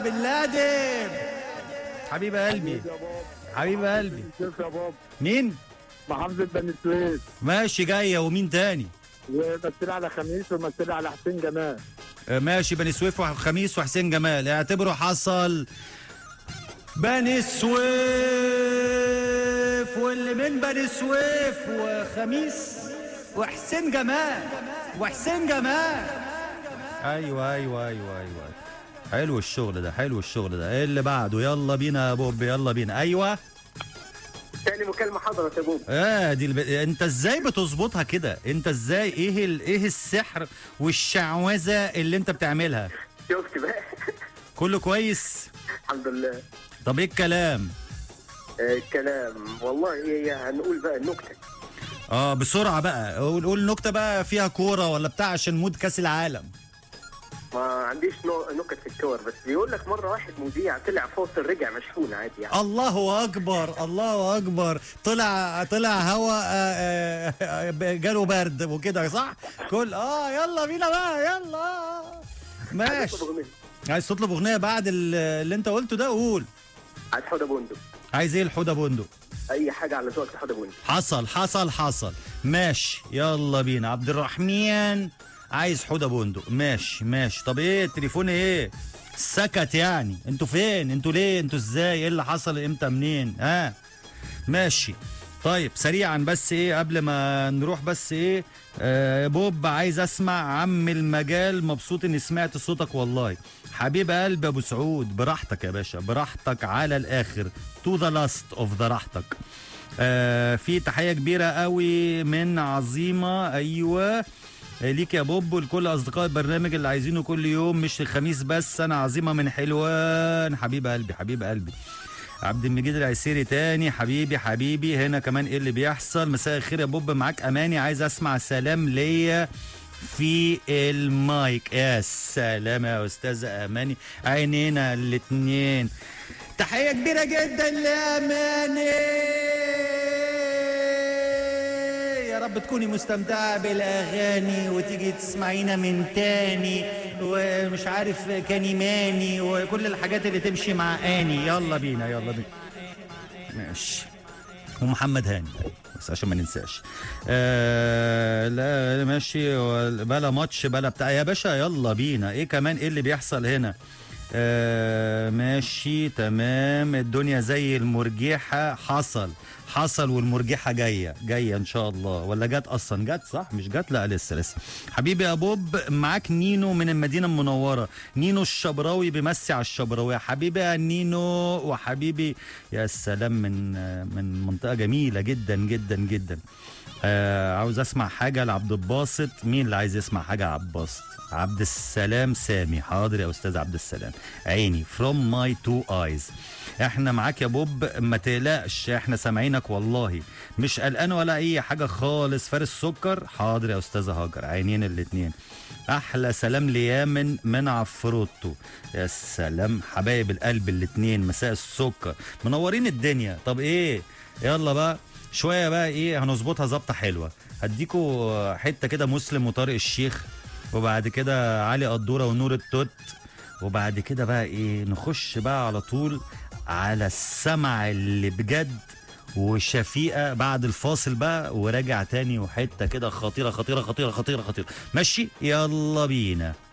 بن لادن حبيب قلبي يا بابا حبيب قلبي كيف يا بابا مين محافظة بني سويف ماشي جايه ومين تاني ومثل على خميس ومثل على حسين جمال آه، ماشي بني سويف وخميس وحسين جمال اعتبره حصل بني سويف واللي من بني سويف وخميس وحسين جمال وحسين جمال ايوه ايوه ايوه ايوه حلو الشغل ده حلو الشغل ده ايه اللي بعده يلا بينا يا بوب يلا بينا ايوه تاني مكالمة حضرت يا بوب اه دي الب... انت ازاي بتظبطها كده انت ازاي ايه ال... ايه السحر والشعوذه اللي انت بتعملها شفت بقى كله كويس الحمد لله طب ايه الكلام آه، الكلام والله هي هنقول بقى النكتة اه بسرعه بقى قول قول نكته بقى فيها كوره ولا بتاع عشان مود كاس العالم ما عنديش نو- نكت في الكور بس بيقول لك مرة واحد مذيع طلع فاصل رجع مشحون عادي يعني الله اكبر الله اكبر طلع طلع هوا آه، آه، آه، جاله برد وكده صح كل اه يلا بينا بقى يلا ماشي هتطلب أغنية. عايز تطلب اغنيه بعد ال- اللي انت قلته ده قول عايز حوده بندق عايز ايه الحوده بندق اي حاجة على ذوقك حوده بندق حصل حصل حصل ماشي يلا بينا عبد الرحمن عايز حوده بندق ماشي ماشي طب ايه التليفون ايه سكت يعني انتوا فين انتوا ليه انتوا ازاي ايه اللي حصل امتى منين ها ماشي طيب سريعا بس ايه قبل ما نروح بس ايه آه بوب عايز اسمع عم المجال مبسوط اني سمعت صوتك والله حبيب قلب ابو سعود براحتك يا باشا براحتك على الاخر تو ذا لاست اوف ذا راحتك آه في تحيه كبيره قوي من عظيمه ايوه آه، ليك يا بوب ولكل اصدقاء البرنامج اللي عايزينه كل يوم مش الخميس بس انا عظيمه من حلوان حبيب قلبي حبيب قلبي عبد المجيد العسيري تاني حبيبي حبيبي هنا كمان ايه اللي بيحصل مساء الخير يا بوب معاك اماني عايز اسمع سلام ليا في المايك يا سلام يا استاذ اماني عينينا الاتنين تحيه كبيره جدا لاماني يا رب تكوني مستمتعة بالأغاني وتيجي تسمعينا من تاني ومش عارف كانيماني وكل الحاجات اللي تمشي مع آني يلا بينا يلا بينا ماشي ومحمد هاني بس عشان ما ننساش آه لا ماشي بلا ماتش بلا بتاع يا باشا يلا بينا ايه كمان ايه اللي بيحصل هنا آه ماشي تمام الدنيا زي المرجحة حصل حصل والمرجحة جاية جاية إن شاء الله ولا جت أصلا جت صح مش جت لا لسه لسه حبيبي يا بوب معاك نينو من المدينة المنورة نينو الشبراوي بيمسي على الشبراوي يا حبيبي يا نينو وحبيبي يا سلام من من منطقة جميلة جدا جدا جدا آه عاوز اسمع حاجة لعبد الباسط مين اللي عايز يسمع حاجة يا عبد الباسط عبد السلام سامي حاضر يا استاذ عبد السلام عيني from my two eyes احنا معاك يا بوب ما تقلقش احنا سامعينك والله مش قلقان ولا اي حاجه خالص فارس سكر حاضر يا استاذه هاجر عينين الاتنين احلى سلام ليامن من عفروتو يا سلام حبايب القلب الاتنين مساء السكر منورين الدنيا طب ايه يلا بقى شويه بقى ايه هنظبطها ظبطه حلوه هديكوا حته كده مسلم وطارق الشيخ وبعد كده علي قدوره ونور التوت وبعد كده بقى ايه نخش بقى على طول على السمع اللي بجد وشفيقه بعد الفاصل بقى وراجع تاني وحته كده خطيره خطيره خطيره خطيره خطيره ماشي يلا بينا